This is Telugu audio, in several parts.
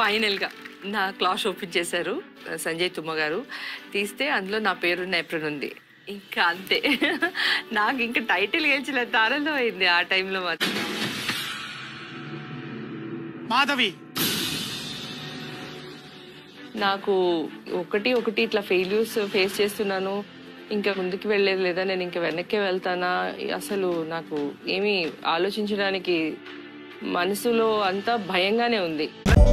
ఫైనల్గా నా క్లాస్ ఓపెన్ చేశారు సంజయ్ తుమ్మ గారు తీస్తే అందులో నా పేరున్న ఎప్రిల్ ఉంది ఇంకా అంతే నాకు ఇంకా టైటిల్ గెలిచినంత ఆనందం అయింది ఆ టైంలో మాత్రం మాధవి నాకు ఒకటి ఒకటి ఇట్లా ఫెయిల్యూర్స్ ఫేస్ చేస్తున్నాను ఇంకా ముందుకు వెళ్ళేది లేదా నేను ఇంకా వెనక్కి వెళ్తానా అసలు నాకు ఏమీ ఆలోచించడానికి మనసులో అంతా భయంగానే ఉంది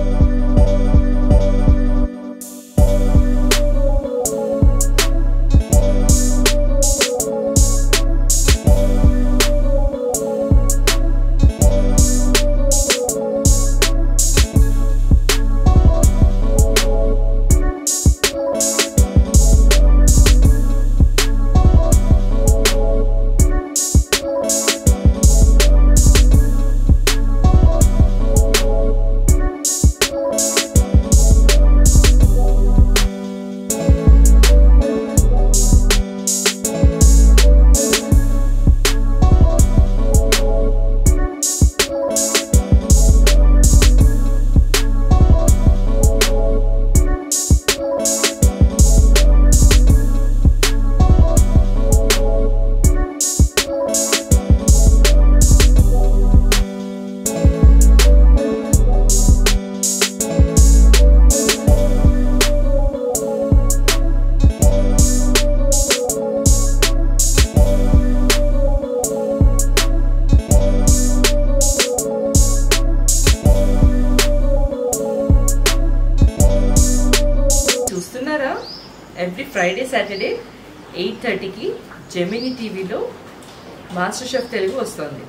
చూస్తున్నారా ఎవ్రీ ఫ్రైడే సాటర్డే ఎయిట్ థర్టీకి జెమిని టీవీలో మాస్టర్ షెఫ్ తెలుగు వస్తుంది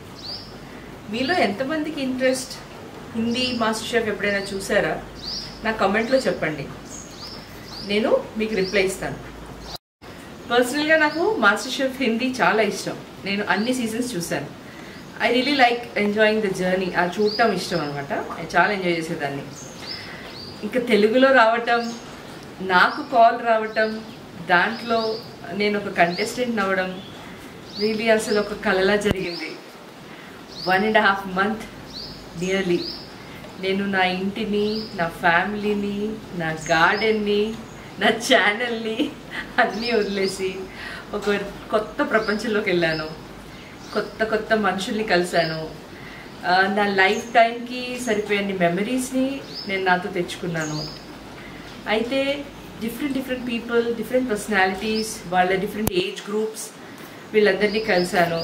మీలో ఎంతమందికి ఇంట్రెస్ట్ హిందీ మాస్టర్ షెఫ్ ఎప్పుడైనా చూసారా నా కమెంట్లో చెప్పండి నేను మీకు రిప్లై ఇస్తాను పర్సనల్గా నాకు మాస్టర్ షెఫ్ హిందీ చాలా ఇష్టం నేను అన్ని సీజన్స్ చూశాను I really like enjoying the journey ఆ చూడటం ఇష్టం అనమాట చాలా ఎంజాయ్ చేసేదాన్ని ఇంకా తెలుగులో రావటం నాకు కాల్ రావటం దాంట్లో నేను ఒక కంటెస్టెంట్ అవ్వడం రియలీ అసలు ఒక కలలా జరిగింది one and half month nearly నేను నా ఇంటిని నా ఫ్యామిలీని నా గార్డెన్ని నా ఛానల్ని అన్నీ వదిలేసి ఒక కొత్త ప్రపంచంలోకి వెళ్ళాను కొత్త కొత్త మనుషుల్ని కలిశాను ఆ, నా లైఫ్ టైంకి సరిపోయే మెమరీస్ని నేను నాతో తెచ్చుకున్నాను అయితే different different people different personalities వాళ్ళ డిఫరెంట్ ఏజ్ గ్రూప్స్ వీళ్ళందరినీ కలిశాను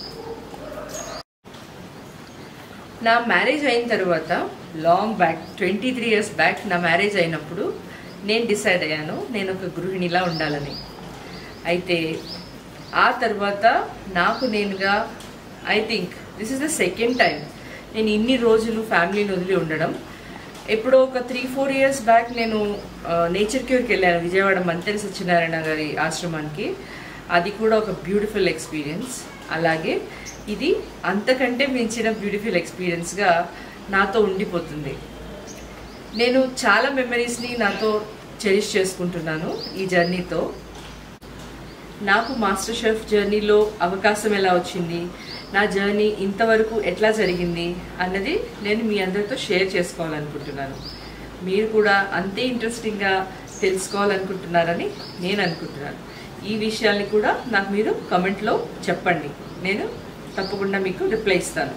నా మ్యారేజ్ అయిన తర్వాత long back twenty three years back నా మ్యారేజ్ అయినప్పుడు నేను డిసైడ్ అయ్యాను నేను ఒక గృహిణిలా ఉండాలని అయితే ఆ తర్వాత నాకు నేనుగా I think this is the second time నేను ఇన్ని రోజులు ఫ్యామిలీని వదిలి ఉండడం ఎప్పుడో ఒక త్రీ ఫోర్ ఇయర్స్ బ్యాక్ నేను నేచర్ క్యూర్కి వెళ్ళాను విజయవాడ మంతెన సత్యనారాయణ గారి ఆశ్రమానికి అది కూడా ఒక బ్యూటిఫుల్ ఎక్స్పీరియన్స్ అలాగే ఇది అంతకంటే మించిన బ్యూటిఫుల్ ఎక్స్పీరియన్స్గా నాతో ఉండిపోతుంది నేను చాలా మెమరీస్ని నాతో చెరిష్ చేసుకుంటున్నాను ఈ జర్నీతో నాకు మాస్టర్ షెఫ్ జర్నీలో అవకాశం ఎలా వచ్చింది నా జర్నీ ఇంతవరకు ఎట్లా జరిగింది అన్నది నేను మీ అందరితో షేర్ చేసుకోవాలనుకుంటున్నాను మీరు కూడా అంతే ఇంట్రెస్టింగ్గా తెలుసుకోవాలనుకుంటున్నారని నేను అనుకుంటున్నాను ఈ విషయాల్ని కూడా నాకు మీరు కమెంట్లో చెప్పండి నేను తప్పకుండా మీకు రిప్లై ఇస్తాను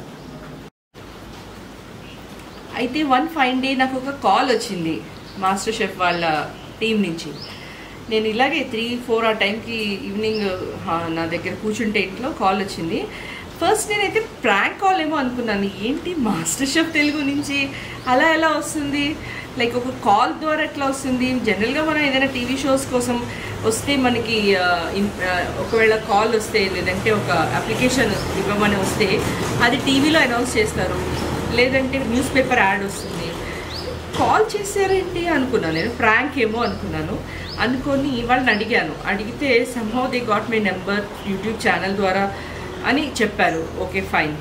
అయితే వన్ ఫైన్ డే నాకు ఒక కాల్ వచ్చింది మాస్టర్ షెఫ్ వాళ్ళ టీం నుంచి నేను ఇలాగే త్రీ ఫోర్ ఆ టైంకి ఈవినింగ్ ఆ, నా దగ్గర కూర్చుంటే ఇంట్లో కాల్ వచ్చింది ఫస్ట్ నేనైతే ప్రాంక్ కాల్ ఏమో అనుకున్నాను ఏంటి మాస్టర్ షెఫ్ తెలుగు నుంచి అలా ఎలా వస్తుంది లైక్ ఒక కాల్ ద్వారా ఎట్లా వస్తుంది జనరల్గా మనం ఏదైనా టీవీ షోస్ కోసం వస్తే మనకి ఆ, ఇన్- ఆ, ఒకవేళ కాల్ వస్తే లేదంటే ఒక అప్లికేషన్ ఇవ్వమని వస్తే అది టీవీలో అనౌన్స్ చేస్తారు లేదంటే న్యూస్ పేపర్ యాడ్ వస్తుంది కాల్ చేశారేంటి అనుకున్నాను నేను ప్రాంక్ ఏమో అనుకున్నాను అనుకొని వాళ్ళని అడిగాను అడిగితే somehow they got my number YouTube channel ద్వారా అని చెప్పారు ఓకే ఫైన్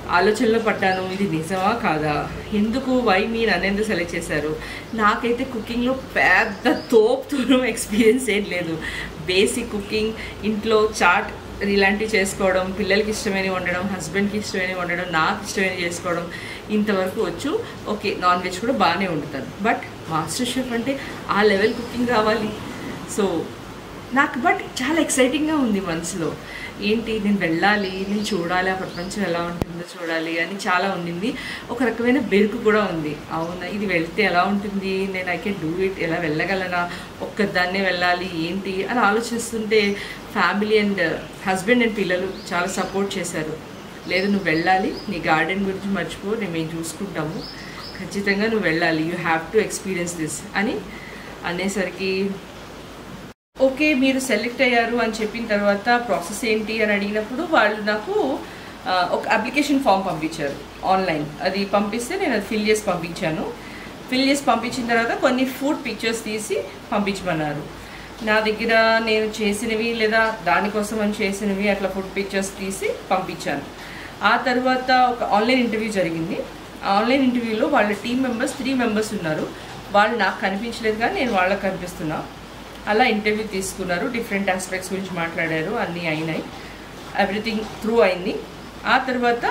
ఆలోచనలో పడ్డాను ఇది నిజమా కాదా ఎందుకు వై మీ నన్ను ఎందుకు సెలెక్ట్ చేశారు నాకైతే కుకింగ్లో పెద్ద తోపుతూను ఎక్స్పీరియన్స్ ఏం లేదు బేసిక్ కుకింగ్ ఇంట్లో చాట్ ఇలాంటివి చేసుకోవడం పిల్లలకి ఇష్టమైనవి వండడం హస్బెండ్కి ఇష్టమైనవి వండడం నాకు ఇష్టమైనవి చేసుకోవడం ఇంతవరకు వచ్చు ఓకే నాన్ వెజ్ కూడా బాగానే వండుతాను బట్ మాస్టర్ షెఫ్ అంటే ఆ లెవెల్ కుకింగ్ రావాలి సో నాకు బట్ చాలా ఎక్సైటింగ్గా ఉంది మనసులో ఏంటి నేను వెళ్ళాలి నేను చూడాలి ఆ ప్రపంచం ఎలా ఉంటుందో చూడాలి అని చాలా ఉండింది ఒక రకమైన బెరుకు కూడా ఉంది అవునా ఇది వెళ్తే ఎలా ఉంటుంది నేను ఐ కెన్ డూ ఇట్ ఎలా వెళ్ళగలనా ఒక్కదాన్నే వెళ్ళాలి ఏంటి అని ఆలోచిస్తుంటే ఫ్యామిలీ అండ్ హస్బెండ్ అండ్ పిల్లలు చాలా సపోర్ట్ చేశారు లేదు నువ్వు వెళ్ళాలి నీ గార్డెన్ గురించి మర్చిపో నేను మేము చూసుకుంటాము ఖచ్చితంగా నువ్వు వెళ్ళాలి you have to experience this అని అనేసరికి ఓకే మీరు సెలెక్ట్ అయ్యారు అని చెప్పిన తర్వాత ప్రాసెస్ ఏంటి అని అడిగినప్పుడు వాళ్ళు నాకు ఆ, ఒక అప్లికేషన్ ఫామ్ పంపించారు ఆన్లైన్ అది పంపిస్తే నేను అది ఫిల్ చేసి పంపించాను ఫిల్ చేసి పంపించిన తర్వాత కొన్ని ఫుడ్ పిక్చర్స్ తీసి పంపించమన్నారు నా దగ్గర నేను చేసినవి లేదా దానికోసం అని చేసినవి అట్లా ఫుడ్ పిక్చర్స్ తీసి పంపించాను ఆ తర్వాత ఒక ఆన్లైన్ ఇంటర్వ్యూ జరిగింది ఆ ఆన్లైన్ ఇంటర్వ్యూలో వాళ్ళ టీం మెంబర్స్ త్రీ మెంబర్స్ ఉన్నారు వాళ్ళు నాకు కనిపించలేదు కానీ నేను వాళ్ళకి కనిపిస్తున్నా అలా ఇంటర్వ్యూ తీసుకున్నారు డిఫరెంట్ ఆస్పెక్ట్స్ గురించి మాట్లాడారు అన్నీ అయినాయి ఎవ్రీథింగ్ త్రూ అయింది ఆ తర్వాత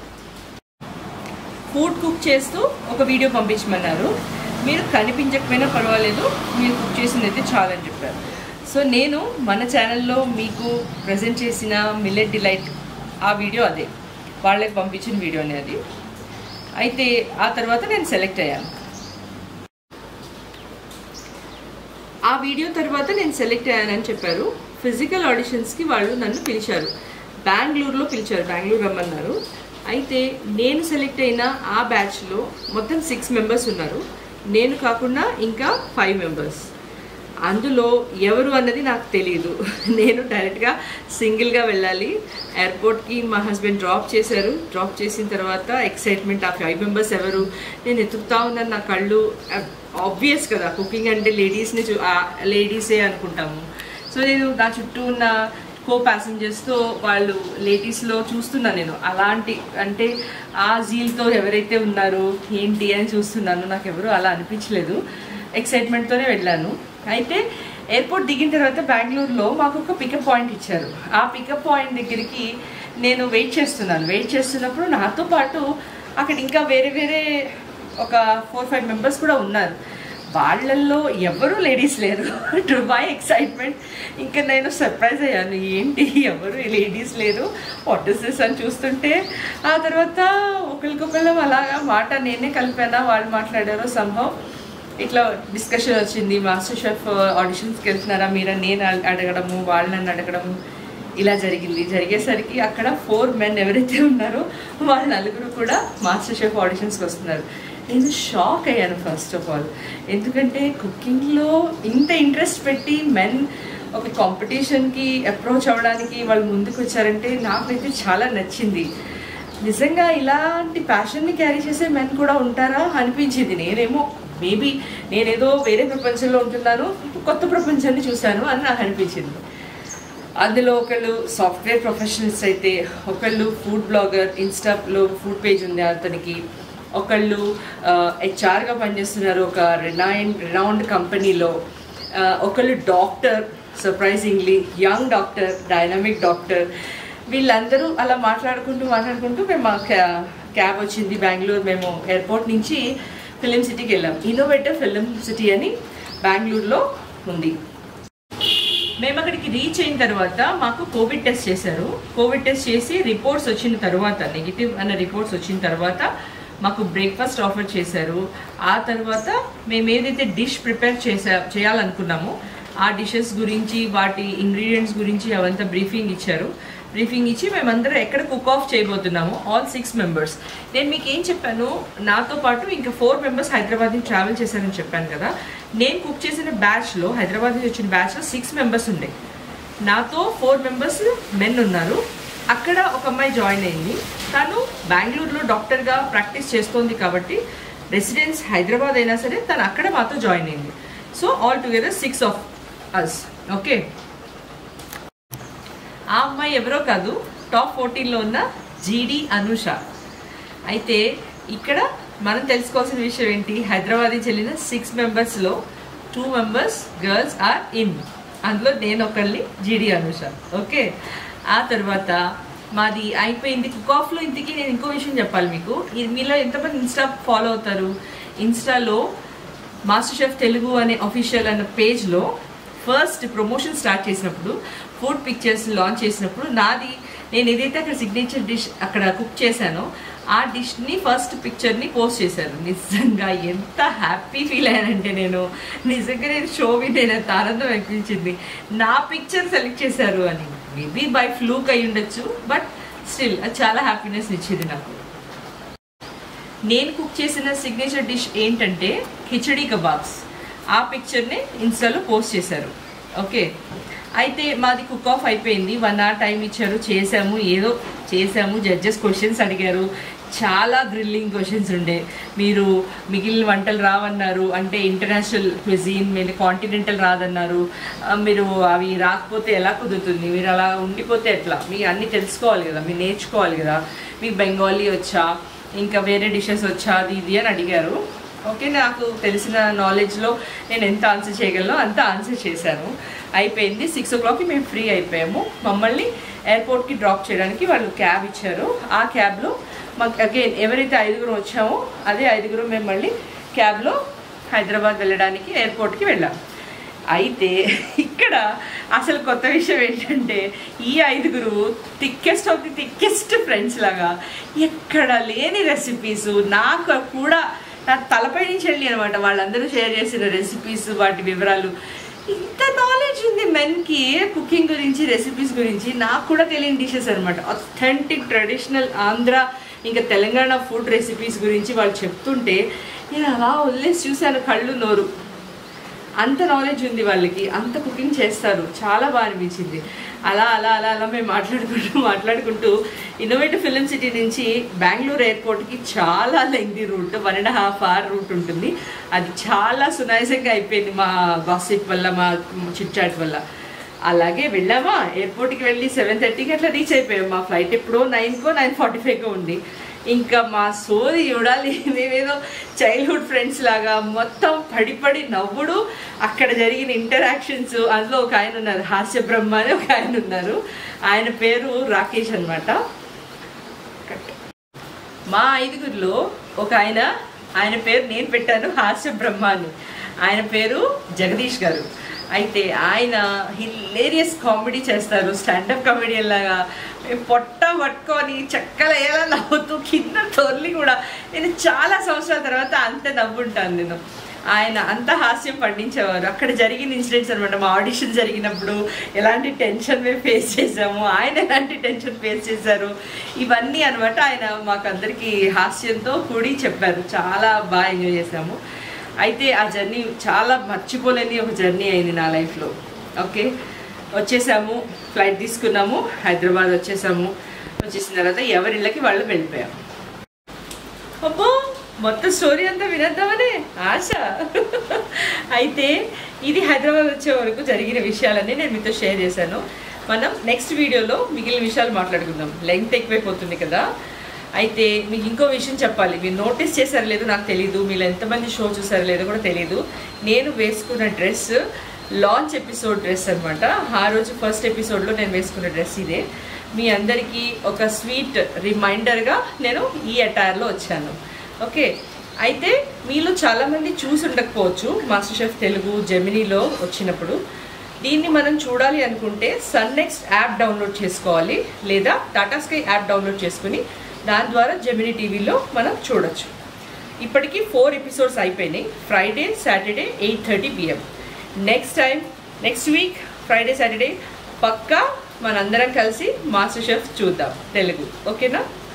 ఫుడ్ కుక్ చేస్తూ ఒక వీడియో పంపించమన్నారు మీరు కనిపించకపోయినా పర్వాలేదు మీరు కుక్ చేసింది అయితే చాలని చెప్పారు సో నేను మన ఛానల్లో మీకు ప్రజెంట్ చేసిన మిల్లెట్ డిలైట్ ఆ వీడియో అదే వాళ్ళకి పంపించిన వీడియోనే అది అయితే ఆ తర్వాత నేను సెలెక్ట్ అయ్యాను ఆ వీడియో తర్వాత నేను సెలెక్ట్ అయ్యానని చెప్పారు ఫిజికల్ ఆడిషన్స్కి వాళ్ళు నన్ను పిలిచారు బెంగళూరులో పిలిచారు బెంగళూరు రమ్మన్నారు అయితే నేను సెలెక్ట్ అయిన ఆ బ్యాచ్లో మొత్తం సిక్స్ మెంబర్స్ ఉన్నారు నేను కాకుండా ఇంకా ఫైవ్ మెంబర్స్ అందులో ఎవరు అన్నది నాకు తెలియదు నేను డైరెక్ట్గా సింగిల్గా వెళ్ళాలి ఎయిర్పోర్ట్కి మా హస్బెండ్ డ్రాప్ చేశారు డ్రాప్ చేసిన తర్వాత ఎక్సైట్మెంట్ ఆ ఫైవ్ మెంబర్స్ ఎవరు నేను ఎతుకుతా ఉన్నాను నా కళ్ళు ఆబ్వియస్ కదా కుకింగ్ అంటే లేడీస్ని చూ లేడీసే అనుకుంటాము సో నేను నా చుట్టూ ఉన్న కో ప్యాసింజర్స్తో వాళ్ళు లేడీస్లో చూస్తున్నాను నేను అలాంటి అంటే ఆ జీల్తో ఎవరైతే ఉన్నారో ఏంటి అని చూస్తున్నాను నాకు ఎవరు అలా అనిపించలేదు ఎక్సైట్మెంట్తోనే వెళ్ళాను అయితే ఎయిర్పోర్ట్ దిగిన తర్వాత బెంగళూరులో మాకు ఒక పికప్ పాయింట్ ఇచ్చారు ఆ పికప్ పాయింట్ దగ్గరికి నేను వెయిట్ చేస్తున్నాను వెయిట్ చేస్తున్నప్పుడు నాతో పాటు అక్కడ ఇంకా వేరే వేరే ఒక ఫోర్ ఫైవ్ మెంబర్స్ కూడా ఉన్నారు వాళ్ళల్లో ఎవరు లేడీస్ లేరు టు మై ఎక్సైట్మెంట్ ఇంకా నేను సర్ప్రైజ్ అయ్యాను ఏంటి ఎవరు లేడీస్ లేరు వాట్ ఇస్ దిస్ అని చూస్తుంటే ఆ తర్వాత ఒకరికొకళ్ళం అలాగా మాట నేనే కలిపానా వాళ్ళు మాట్లాడారో సంభవం ఇట్లా డిస్కషన్ వచ్చింది మాస్టర్ షెఫ్ ఆడిషన్స్కి వెళ్తున్నారా మీరా నేను అడ- అడగడము వాళ్ళు నన్ను అడగడము ఇలా జరిగింది జరిగేసరికి అక్కడ ఫోర్ మెన్ ఎవరైతే ఉన్నారో వాళ్ళ నలుగురు కూడా మాస్టర్ షెఫ్ ఆడిషన్స్కి వస్తున్నారు నేను షాక్ అయ్యాను ఫస్ట్ ఆఫ్ ఆల్ ఎందుకంటే కుకింగ్లో ఇంత ఇంట్రెస్ట్ పెట్టి మెన్ ఒక కాంపిటీషన్కి అప్రోచ్ అవ్వడానికి వాళ్ళు ముందుకు వచ్చారంటే నాకైతే చాలా నచ్చింది నిజంగా ఇలాంటి ప్యాషన్ని క్యారీ చేసే మెన్ కూడా ఉంటారా అనిపించింది నేనేమో మేబీ నేనేదో వేరే ప్రపంచంలో ఉంటున్నాను కొత్త ప్రపంచాన్ని చూశాను అని నాకు అనిపించింది అందులో ఒకళ్ళు సాఫ్ట్వేర్ ప్రొఫెషనల్స్ అయితే ఒకళ్ళు ఫుడ్ బ్లాగర్ ఇన్స్టాలో ఫుడ్ పేజ్ ఉంది అతనికి ఒకళ్ళు హెచ్ఆర్గా పనిచేస్తున్నారు ఒక రినైన్ రినౌండ్ కంపెనీలో ఆ, ఒకళ్ళు doctor surprisingly young doctor dynamic doctor వీళ్ళందరూ అలా మాట్లాడుకుంటూ మాట్లాడుకుంటూ మేము మా క్యా- క్యాబ్ వచ్చింది బెంగళూరు మేము ఎయిర్పోర్ట్ నుంచి ఫిలిం సిటీకి వెళ్ళాం ఇన్నోవేటివ్ ఫిలిం సిటీ అని బెంగళూరులో ఉంది మేము అక్కడికి రీచ్ అయిన తర్వాత మాకు కోవిడ్ టెస్ట్ చేశారు కోవిడ్ టెస్ట్ చేసి రిపోర్ట్స్ వచ్చిన తర్వాత నెగిటివ్ అన్న రిపోర్ట్స్ వచ్చిన తర్వాత మాకు బ్రేక్ఫాస్ట్ ఆఫర్ చేశారు ఆ తర్వాత మేము ఏదైతే డిష్ ప్రిపేర్ చేసా చేయాలనుకున్నామో ఆ డిషెస్ గురించి వాటి ఇంగ్రీడియంట్స్ గురించి అవంతా బ్రీఫింగ్ ఇచ్చారు బ్రీఫింగ్ ఇచ్చి మేమందరం ఎక్కడ కుక్ ఆఫ్ చేయబోతున్నాము ఆల్ సిక్స్ మెంబర్స్ నేను మీకు ఏం చెప్పాను నాతో పాటు ఇంకా ఫోర్ మెంబర్స్ హైదరాబాద్ నుంచి ట్రావెల్ చేశారని చెప్పాను కదా నేను కుక్ చేసిన బ్యాచ్లో హైదరాబాద్ నుంచి వచ్చిన బ్యాచ్లో సిక్స్ మెంబర్స్ ఉండే నాతో ఫోర్ మెంబర్స్ మెన్ ఉన్నారు అక్కడ ఒక అమ్మాయి జాయిన్ అయింది తను బెంగళూరులో డాక్టర్గా ప్రాక్టీస్ చేస్తోంది కాబట్టి రెసిడెన్స్ హైదరాబాద్ అయినా సరే తను అక్కడ మాతో జాయిన్ అయింది so all together six of us okay ఆ అమ్మాయి ఎవరో కాదు టాప్ ఫోర్టీన్లో ఉన్న జీడి అనుష అయితే ఇక్కడ మనం తెలుసుకోవాల్సిన విషయం ఏంటి హైదరాబాద్ నుంచి వెళ్ళిన సిక్స్ మెంబర్స్లో two members girls are in అందులో నేను ఒకళ్ళని జీడి అనుష ఓకే ఆ తర్వాత మాది అయిపోయింది కుక్ ఆఫ్లో ఇంతకీ నేను ఇంకో విషయం చెప్పాలి మీకు ఇది మీలో ఎంతమంది ఇన్స్టా ఫాలో అవుతారు ఇన్స్టాలో మాస్టర్ షెఫ్ తెలుగు అనే అఫీషియల్ అన్న పేజ్లో ఫస్ట్ ప్రమోషన్ స్టార్ట్ చేసినప్పుడు ఫుడ్ పిక్చర్స్ లాంచ్ చేసినప్పుడు నాది నేను ఏదైతే అక్కడ సిగ్నేచర్ డిష్ అక్కడ కుక్ చేశానో ఆ డిష్ని ఫస్ట్ పిక్చర్ని పోస్ట్ చేశాను నిజంగా ఎంత హ్యాపీ ఫీల్ అయ్యానంటే నేను నిజంగా నేను షో నేను ఎంత ఆనందం అనిపించింది నా పిక్చర్ సెలెక్ట్ చేశారు అని మేబీ బై ఫ్లూక్ అయి ఉండొచ్చు బట్ స్టిల్ అది చాలా హ్యాపీనెస్ ఇచ్చింది నాకు నేను కుక్ చేసిన సిగ్నేచర్ డిష్ ఏంటంటే కిచడీ కబాబ్స్ ఆ పిక్చర్ని ఇన్స్టాలో పోస్ట్ చేశారు ఓకే అయితే మాది కుక్ ఆఫ్ అయిపోయింది వన్ అవర్ టైం ఇచ్చారు చేసాము ఏదో చేసాము జడ్జెస్ క్వశ్చన్స్ అడిగారు చాలా థ్రిల్లింగ్ క్వశ్చన్స్ ఉండే మీరు మిగిలిన వంటలు రావన్నారు అంటే ఇంటర్నేషనల్ క్విజీన్ మీరు కాంటినెంటల్ రాదన్నారు ఆ, మీరు అవి రాకపోతే ఎలా కుదురుతుంది మీరు అలా ఉండిపోతే ఎట్లా మీ అన్నీ తెలుసుకోవాలి కదా మీరు నేర్చుకోవాలి కదా మీకు బెంగాలీ వచ్చా ఇంకా వేరే డిషెస్ వచ్చా అది ఇది అని అడిగారు ఓకే నాకు తెలిసిన నాలెడ్జ్లో నేను ఎంత ఆన్సర్ చేయగలను అంత ఆన్సర్ చేశాను అయిపోయింది సిక్స్ ఓ క్లాక్కి మేము ఫ్రీ అయిపోయాము మమ్మల్ని ఎయిర్పోర్ట్కి డ్రాప్ చేయడానికి వాళ్ళు క్యాబ్ ఇచ్చారు ఆ క్యాబ్లో మాకు అగైన్ ఎవరైతే ఐదుగురు వచ్చామో అదే ఐదుగురు మేము మళ్ళీ క్యాబ్లో హైదరాబాద్ వెళ్ళడానికి ఎయిర్పోర్ట్కి వెళ్ళాం అయితే ఇక్కడ అసలు కొత్త విషయం ఏంటంటే ఈ ఐదుగురు thickest of the thickest friends లాగా ఎక్కడ లేని రెసిపీస్ నాకు కూడా నా తలపై నుంచి వెళ్ళి అనమాట వాళ్ళందరూ షేర్ చేసిన రెసిపీస్ వాటి వివరాలు ఇంత నాలెడ్జ్ ఉంది మెన్కి కుకింగ్ గురించి రెసిపీస్ గురించి నాకు కూడా తెలియని డిషెస్ అనమాట అథెంటిక్ ట్రెడిషనల్ ఆంధ్ర ఇంకా తెలంగాణ ఫుడ్ రెసిపీస్ గురించి వాళ్ళు చెప్తుంటే నేను అలా వదిలేసి చూశాను కళ్ళు నోరు అంత నాలెడ్జ్ ఉంది వాళ్ళకి అంత కుకింగ్ చేస్తారు చాలా బాగా అనిపించింది అలా అలా అలా అలా మేము మాట్లాడుకుంటూ మాట్లాడుకుంటూ ఇన్నోవేటివ్ ఫిలిం సిటీ నుంచి బెంగళూరు ఎయిర్పోర్ట్కి చాలా lengthy route one and half hour route ఉంటుంది అది చాలా సునాయాసంగా అయిపోయింది మా గాసిప్ వల్ల మా చిట్చాట్ వల్ల అలాగే వెళ్ళామా ఎయిర్పోర్ట్కి వెళ్ళి సెవెన్ థర్టీకి అట్లా రీచ్ అయిపోయాం మా ఫ్లైట్ ఎప్పుడో నైన్కో నైన్ ఫార్టీ ఫైవ్కో ఉంది ఇంకా మా సోది చూడాలి మేమేదో చైల్డ్హుడ్ ఫ్రెండ్స్ లాగా మొత్తం పడి పడి నవ్వుడు అక్కడ జరిగిన ఇంటరాక్షన్స్ అందులో ఒక ఆయన ఉన్నారు హాస్య బ్రహ్మ అని ఒక ఆయన ఉన్నారు ఆయన పేరు రాకేష్ అనమాట మా ఐదుగురిలో ఒక ఆయన ఆయన పేరు నేను పెట్టాను హాస్య బ్రహ్మ అని ఆయన పేరు జగదీష్ గారు అయితే ఆయన హిలేరియస్ కామెడీ చేస్తారు స్టాండప్ కామెడియన్ లాగా మేము పొట్ట పట్టుకొని చక్కలు ఎలా నవ్వుతూ కింద తొర్లి కూడా నేను చాలా సంవత్సరాల తర్వాత అంత నవ్వుంటాను నేను ఆయన అంత హాస్యం పండించేవారు అక్కడ జరిగిన ఇన్సిడెంట్స్ అనమాట మా ఆడిషన్ జరిగినప్పుడు ఎలాంటి టెన్షన్ మేము ఫేస్ చేసాము ఆయన ఎలాంటి టెన్షన్ ఫేస్ చేశారు ఇవన్నీ అనమాట ఆయన మాకు అందరికీ హాస్యంతో కూడి చెప్పారు చాలా బాగా ఎంజాయ్ చేసాము అయితే ఆ జర్నీ చాలా మర్చిపోలేని ఒక జర్నీ అయింది నా లైఫ్లో ఓకే వచ్చేసాము ఫ్లైట్ తీసుకున్నాము హైదరాబాద్ వచ్చేసాము వచ్చేసిన తర్వాత ఎవరిళ్ళకి వాళ్ళు వెళ్ళిపోయాము అబ్బో మొత్తం స్టోరీ అంతా వినేద్దామనే ఆశ అయితే ఇది హైదరాబాద్ వచ్చే వరకు జరిగిన విషయాలన్నీ నేను మీతో షేర్ చేశాను మనం నెక్స్ట్ వీడియోలో మిగిలిన విషయాలు మాట్లాడుకుందాం లెంగ్త్ ఎక్కువైపోతుంది కదా అయితే మీకు ఇంకో విషయం చెప్పాలి మీరు నోటీస్ చేశారో లేదో నాకు తెలియదు మీరు ఎంతమంది షో చూసారో లేదో కూడా తెలియదు నేను వేసుకున్న డ్రెస్ లాంచ్ ఎపిసోడ్ డ్రెస్ అనమాట ఆ రోజు ఫస్ట్ ఎపిసోడ్లో నేను వేసుకున్న డ్రెస్ ఇదే మీ అందరికీ ఒక స్వీట్ రిమైండర్గా నేను ఈ అటైర్లో వచ్చాను ఓకే అయితే మీలో చాలామంది చూసి ఉండకపోవచ్చు మాస్టర్ షెఫ్ తెలుగు జెమినీలో వచ్చినప్పుడు దీన్ని మనం చూడాలి అనుకుంటే సన్ నెక్స్ట్ యాప్ డౌన్లోడ్ చేసుకోవాలి లేదా టాటా స్కై యాప్ డౌన్లోడ్ చేసుకుని దాని ద్వారా జెమినీ టీవీలో మనం చూడొచ్చు ఇప్పటికీ ఫోర్ ఎపిసోడ్స్ అయిపోయినాయి Friday Saturday eight thirty PM next time next week Friday Saturday పక్కా మనందరం కలిసి మాస్టర్ షెఫ్ చూద్దాం తెలుగు ఓకేనా